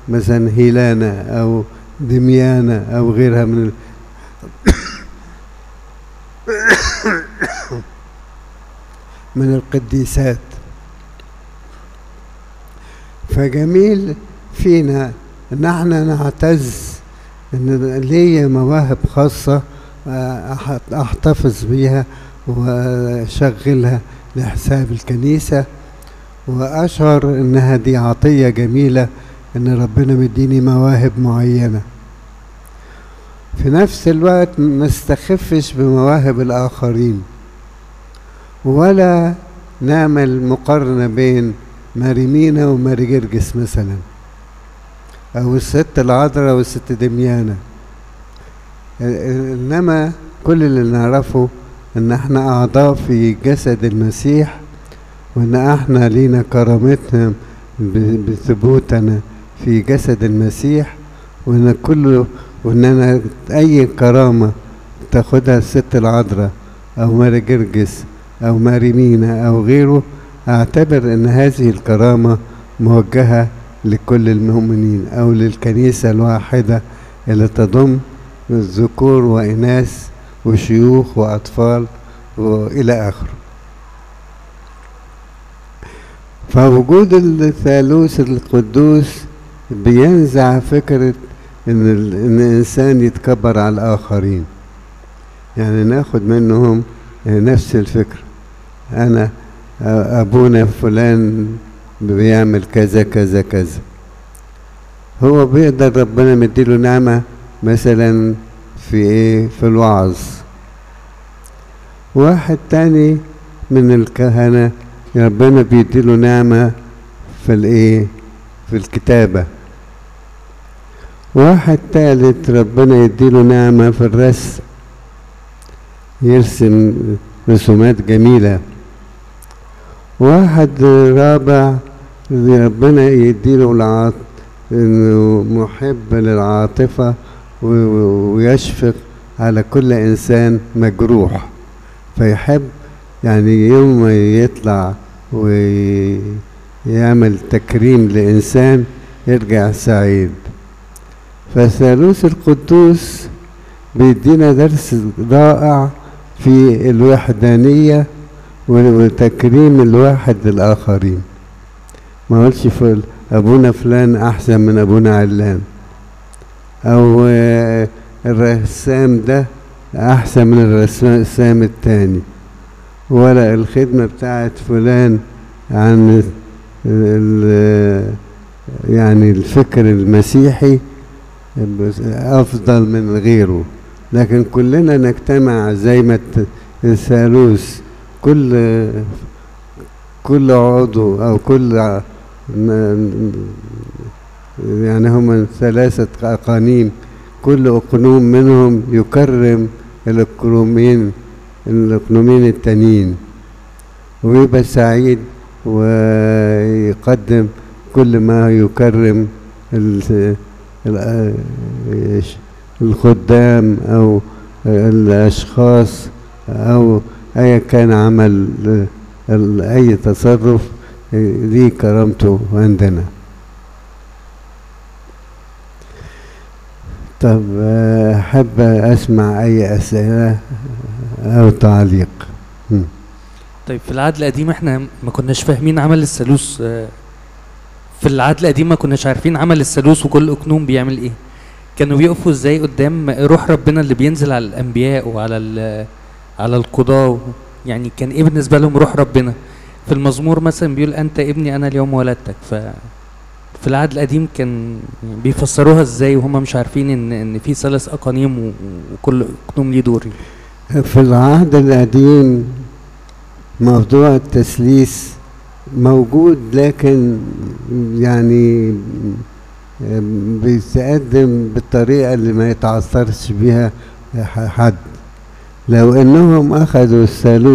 مثلا هيلانا أو دميانة أو غيرها من ال... من القديسات فجميل فينا ان احنا نعتز ان ليا مواهب خاصة احتفظ بيها واشغلها لحساب الكنيسة واشعر انها دي عطية جميلة ان ربنا مديني مواهب معينة في نفس الوقت ما استخفش بمواهب الاخرين ولا نعمل مقارنة بين ماريمينا وماري جرجس مثلا او الست العذراء والست دميانة انما كل اللي نعرفه ان احنا اعضاء في جسد المسيح وان احنا لينا كرامتنا بثبوتنا في جسد المسيح وان كله واننا اي كرامة تاخدها الست العذراء او ماري جرجس او ماري مينا او غيره اعتبر ان هذه الكرامة موجهة لكل المؤمنين او للكنيسة الواحدة اللي تضم ذكور واناث وشيوخ واطفال والى اخره فوجود الثالوث القدوس بينزع فكرة ان ان الانسان يتكبر على الاخرين يعني ناخد منهم نفس الفكرة انا ابونا فلان بيعمل كذا كذا كذا هو بيقدر ربنا مديله نعمة مثلا في ايه في الوعظ واحد تاني من الكهنة ربنا بيديله نعمة في الايه في الكتابة واحد تالت ربنا يديله نعمة في الرسم يرسم رسومات جميلة واحد رابع ربنا يديله العاط انه محب للعاطفة ويشفق على كل انسان مجروح فيحب يعني يوم ما يطلع ويعمل تكريم لإنسان يرجع سعيد فالثالوث القدوس بيدينا درس رائع في الوحدانية وتكريم الواحد للآخرين ما قلتش أبونا فلان أحسن من أبونا علان أو الرسام ده أحسن من الرسام التاني ولا الخدمة بتاعت فلان عن يعني الفكر المسيحي أفضل من غيره لكن كلنا نجتمع زي ما الثالوث كل كل عضو أو كل يعني هم ثلاثة أقانيم كل أقنوم منهم يكرم الأقنومين الأقنومين التانيين ويبقى سعيد ويقدم كل ما يكرم الخدام أو الأشخاص أو أي كان عمل أي تصرف ليه كرامته عندنا طب أحب أسمع أي أسئلة أو تعليق طيب في العهد القديم احنا ما كناش فاهمين عمل الثالوث في العهد القديم ما كناش عارفين عمل الثالوث وكل اقنوم بيعمل ايه كانوا بيقفوا ازاي قدام روح ربنا اللي بينزل على الانبياء وعلى على القضاة يعني كان ايه بالنسبة لهم روح ربنا في المزمور مثلا بيقول انت ابني انا اليوم ولدتك ف في العهد القديم كان بيفسروها ازاي وهم مش عارفين ان ان في ثلاث اقانيم وكل اقنوم ليه دور في العهد القديم موضوع التثليث موجود لكن يعني بيتقدم بالطريقة اللي ما يتعثرش بيها حد لو انهم اخذوا الثالوث